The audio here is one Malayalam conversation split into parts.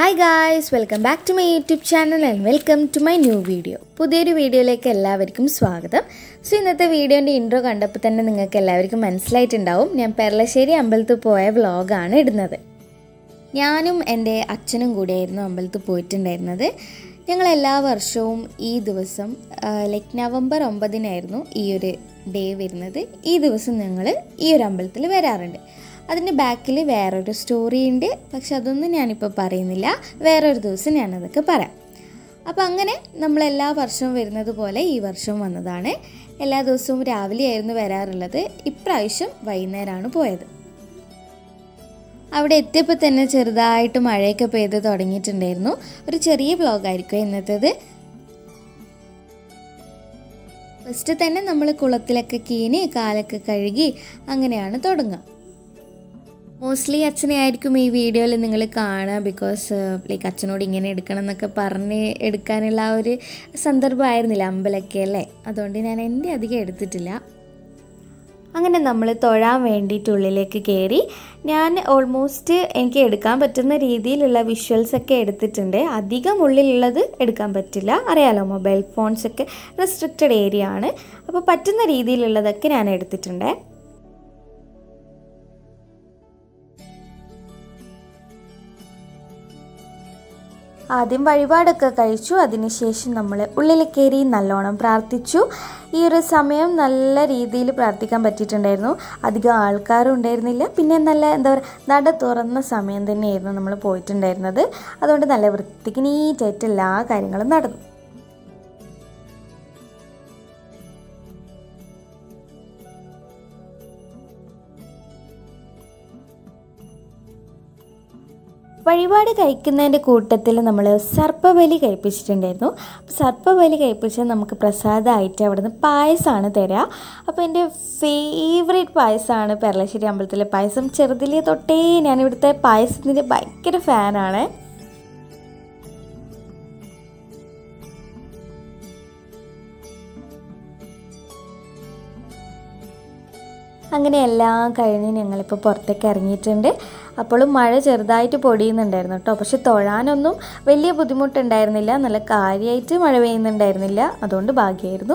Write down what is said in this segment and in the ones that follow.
hi guys welcome back to my YouTube channel and welcome to my new video പുതിയൊരു വീഡിയോയിലേക്ക് എല്ലാവർക്കും സ്വാഗതം സോ ഇന്നത്തെ വീഡിയോൻ്റെ ഇൻട്രോ കണ്ടപ്പോൾ തന്നെ നിങ്ങൾക്ക് എല്ലാവർക്കും മനസ്സിലായിട്ടുണ്ടാവും ഞാൻ പെർളശ്ശേരി അമ്പലത്തിൽ പോയ വ്ളോഗാണ് ഇടുന്നത് ഞാനും എൻ്റെ അച്ഛനും കൂടിയായിരുന്നു അമ്പലത്തിൽ പോയിട്ടുണ്ടായിരുന്നത് ഞങ്ങൾ എല്ലാ വർഷവും ഈ ദിവസം ലൈക്ക് നവംബർ ഒമ്പതിനായിരുന്നു ഈ ഒരു ഡേ വരുന്നത് ഈ ദിവസം ഞങ്ങൾ ഈ ഒരു അമ്പലത്തിൽ വരാറുണ്ട് അതിൻ്റെ ബാക്കിൽ വേറൊരു സ്റ്റോറി ഉണ്ട് പക്ഷെ അതൊന്നും ഞാനിപ്പോൾ പറയുന്നില്ല വേറൊരു ദിവസം ഞാനതൊക്കെ പറയാം അപ്പോൾ അങ്ങനെ നമ്മൾ എല്ലാ വർഷവും വരുന്നത് പോലെ ഈ വർഷവും വന്നതാണ് എല്ലാ ദിവസവും രാവിലെ ആയിരുന്നു വരാറുള്ളത് ഇപ്രാവശ്യം വൈകുന്നേരമാണ് പോയത് അവിടെ എത്തിയപ്പോൾ തന്നെ ചെറുതായിട്ട് മഴയൊക്കെ പെയ്ത് തുടങ്ങിയിട്ടുണ്ടായിരുന്നു ഒരു ചെറിയ വ്ലോഗായിരിക്കും ഇന്നത്തേത് ഫസ്റ്റ് തന്നെ നമ്മൾ കുളത്തിലൊക്കെ കീനി കാലൊക്കെ കഴുകി അങ്ങനെയാണ് തുടങ്ങുക മോസ്റ്റ്ലി അച്ഛനെ ആയിരിക്കും ഈ വീഡിയോയിൽ നിങ്ങൾ കാണുക ബിക്കോസ് ലൈക്ക് അച്ഛനോട് ഇങ്ങനെ എടുക്കണം എന്നൊക്കെ പറഞ്ഞ് എടുക്കാനുള്ള ആ ഒരു സന്ദർഭമായിരുന്നില്ല അമ്പലമൊക്കെ അല്ലേ അതുകൊണ്ട് ഞാൻ എൻ്റെ അധികം എടുത്തിട്ടില്ല അങ്ങനെ നമ്മൾ തൊഴാൻ വേണ്ടിയിട്ട് ഉള്ളിലേക്ക് കയറി ഞാൻ ഓൾമോസ്റ്റ് എനിക്ക് എടുക്കാൻ പറ്റുന്ന രീതിയിലുള്ള വിഷ്വൽസ് ഒക്കെ എടുത്തിട്ടുണ്ട് അധികം ഉള്ളിലുള്ളത് എടുക്കാൻ പറ്റില്ല അറിയാലോ മൊബൈൽ ഫോൺസ് ഒക്കെ റെസ്ട്രിക്റ്റഡ് ഏരിയ ആണ് അപ്പോൾ പറ്റുന്ന രീതിയിലുള്ളതൊക്കെ ഞാൻ എടുത്തിട്ടുണ്ട് ആദ്യം വഴിപാടൊക്കെ കഴിച്ചു അതിനുശേഷം നമ്മൾ ഉള്ളിൽ കയറി നല്ലോണം പ്രാർത്ഥിച്ചു ഈ ഒരു സമയം നല്ല രീതിയിൽ പ്രാർത്ഥിക്കാൻ പറ്റിയിട്ടുണ്ടായിരുന്നു അധികം ആൾക്കാരും ഉണ്ടായിരുന്നില്ല പിന്നെ നല്ല എന്താ പറയുക നട തുറന്ന സമയം തന്നെയായിരുന്നു നമ്മൾ പോയിട്ടുണ്ടായിരുന്നത് അതുകൊണ്ട് നല്ല വൃത്തിക്ക് നീറ്റായിട്ട് എല്ലാ കാര്യങ്ങളും നടന്നു വഴിപാട് കഴിക്കുന്നതിൻ്റെ കൂട്ടത്തിൽ നമ്മൾ സർപ്പബലി കഴിപ്പിച്ചിട്ടുണ്ടായിരുന്നു സർപ്പബലി കഴിപ്പിച്ചാൽ നമുക്ക് പ്രസാദമായിട്ട് അവിടെ നിന്ന് പായസമാണ് തരിക അപ്പോൾ എൻ്റെ ഫേവറേറ്റ് പായസമാണ് പെരളശ്ശേരി അമ്പലത്തിലെ പായസം ചെറുതിലെ തൊട്ടേ ഞാൻ ഇവിടുത്തെ പായസത്തിൻ്റെ ഭയങ്കര ഫാനാണ് അങ്ങനെ എല്ലാം കഴിഞ്ഞ് ഞങ്ങളിപ്പോൾ പുറത്തേക്ക് ഇറങ്ങിയിട്ടുണ്ട് അപ്പോഴും മഴ ചെറുതായിട്ട് പൊടിയുന്നുണ്ടായിരുന്നു കേട്ടോ പക്ഷെ തൊഴാനൊന്നും വലിയ ബുദ്ധിമുട്ടുണ്ടായിരുന്നില്ല നല്ല കാര്യമായിട്ട് മഴ പെയ്യുന്നുണ്ടായിരുന്നില്ല അതുകൊണ്ട് ഭാഗ്യമായിരുന്നു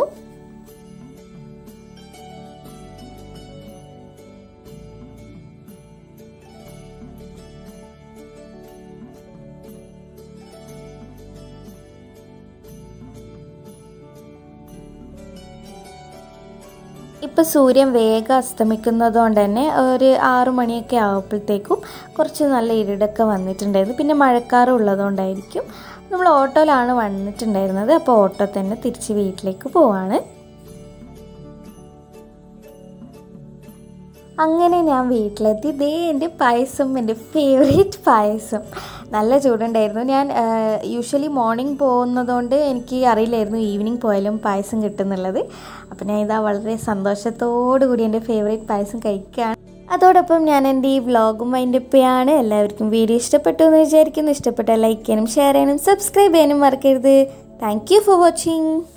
ഇപ്പോൾ സൂര്യൻ വേഗം അസ്തമിക്കുന്നതുകൊണ്ട് തന്നെ ഒരു ആറു മണിയൊക്കെ ആകുമ്പോഴത്തേക്കും കുറച്ച് നല്ല ഇരുടൊക്കെ വന്നിട്ടുണ്ടായിരുന്നു പിന്നെ മഴക്കാറും ഉള്ളതുകൊണ്ടായിരിക്കും നമ്മൾ ഓട്ടോയിലാണ് വന്നിട്ടുണ്ടായിരുന്നത് അപ്പോൾ ഓട്ടോ തന്നെ തിരിച്ച് വീട്ടിലേക്ക് പോവാണ് അങ്ങനെ ഞാൻ വീട്ടിലെത്തി ദേ എൻ്റെ പായസം എൻ്റെ ഫേവറേറ്റ് പായസം നല്ല ചൂടുണ്ടായിരുന്നു ഞാൻ യൂഷ്വലി മോർണിംഗ് പോകുന്നതുകൊണ്ട് എനിക്ക് അറിയില്ലായിരുന്നു ഈവനിങ് പോയാലും പായസം കിട്ടുന്നുള്ളത് അപ്പോൾ ഞാൻ ഇതാ വളരെ സന്തോഷത്തോടു കൂടി എൻ്റെ ഫേവറേറ്റ് പായസം കഴിക്കുകയാണ് അതോടൊപ്പം ഞാൻ എൻ്റെ ഈ വ്ളോഗും വൈൻഡപ്പയാണ് എല്ലാവർക്കും വീഡിയോ ഇഷ്ടപ്പെട്ടു എന്ന് വിചാരിക്കുന്നു ഇഷ്ടപ്പെട്ടാൽ ലൈക്ക് ചെയ്യാനും ഷെയർ ചെയ്യാനും സബ്സ്ക്രൈബ് ചെയ്യാനും മറക്കരുത് താങ്ക് യു ഫോർ വാച്ചിങ്